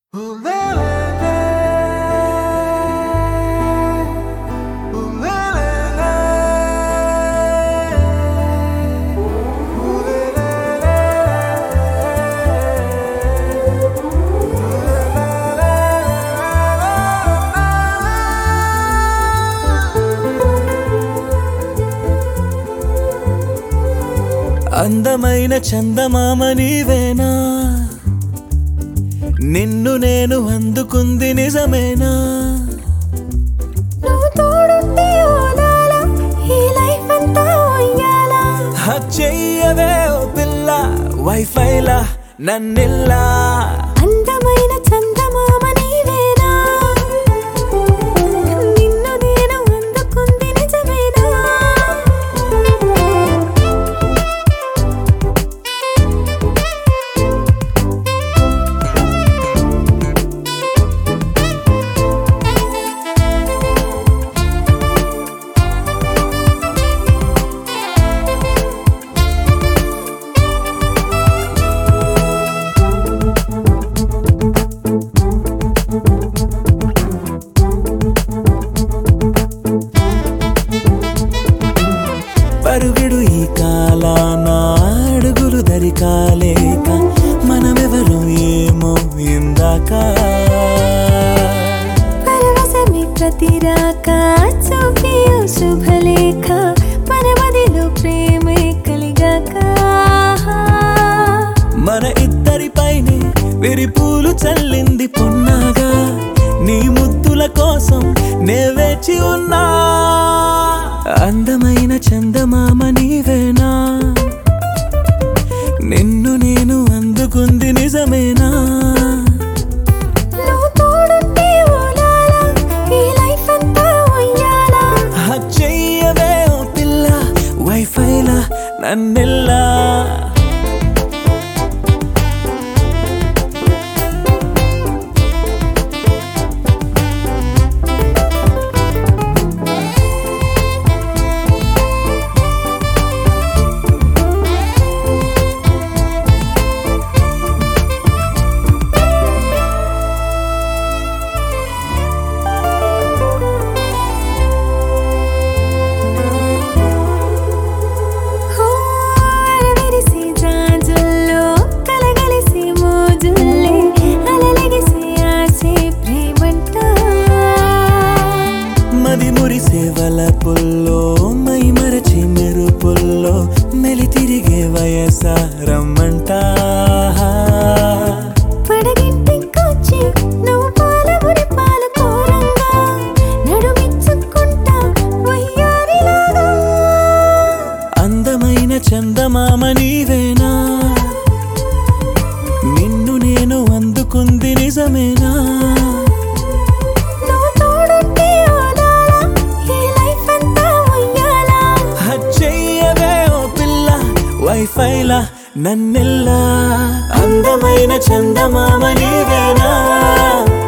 అందమైన చందమామ నీవేనా నిన్ను నేను అందుకుంది నిజమేనా నువ్వు తోడుంటే ఓదాల ఈ లైఫ్ అంతా ఉయ్యాలా హక్ చెయ్యవే ఓ పిల్ల వైఫైలా నన్నిల్లా అందమైన చందమామ నీవేనా నిన్ను నేను అందుకుంది నిజమేనా పరుగిడు ఈ కాలాన అడుగులు దరికాలేక మనమెవరు ఏమో ఇందాక పరవశమే ప్రతిరాక చూపి ఓ శుభలేఖ మన మదిలో ప్రేమే కలిగాక మన ఇద్దరిపైనే విరిపూలు చల్లింది పొన్నాగా నీ ముద్దుల కోసం నే వేచి ఉన్నా అందమైన చందమామ నీవేనా నిన్ను నేను అందుకుంది నిజమేనా నువ్వు తోడుంటే ఓలాలా ఈ లైఫ్ అంతా ఉయ్యాలా హక్ చెయ్యవే ఓ పిల్ల వైఫైలా నన్నెల్లా విరిసి జాజుల్లో కలగలిసి మోజుల్లే అలలగిసి ఆసే ప్రేమంట మది మురిసే వలపుల్లో మై మరచి మెరుపుల్లో మెలి తిరిగే వయసారమ్మంట పడగింటికొచ్చి నువ్వు పాలబురి పాలు కోరంగా నడుమిచ్చుకుంటా వయ్యారిలాగా అందమైన చందమామ నీవేనా నిన్ను నేను అందుకుంది నిజమేనా నువ్వు తోడుంటే ఓదాలా ఈ లైఫ్ అంతా ఉయ్యాలా హక్ చెయ్యవే ఓ పిల్ల వైఫైలా నన్నెల్లా అందమైన చందమామ నీవేనా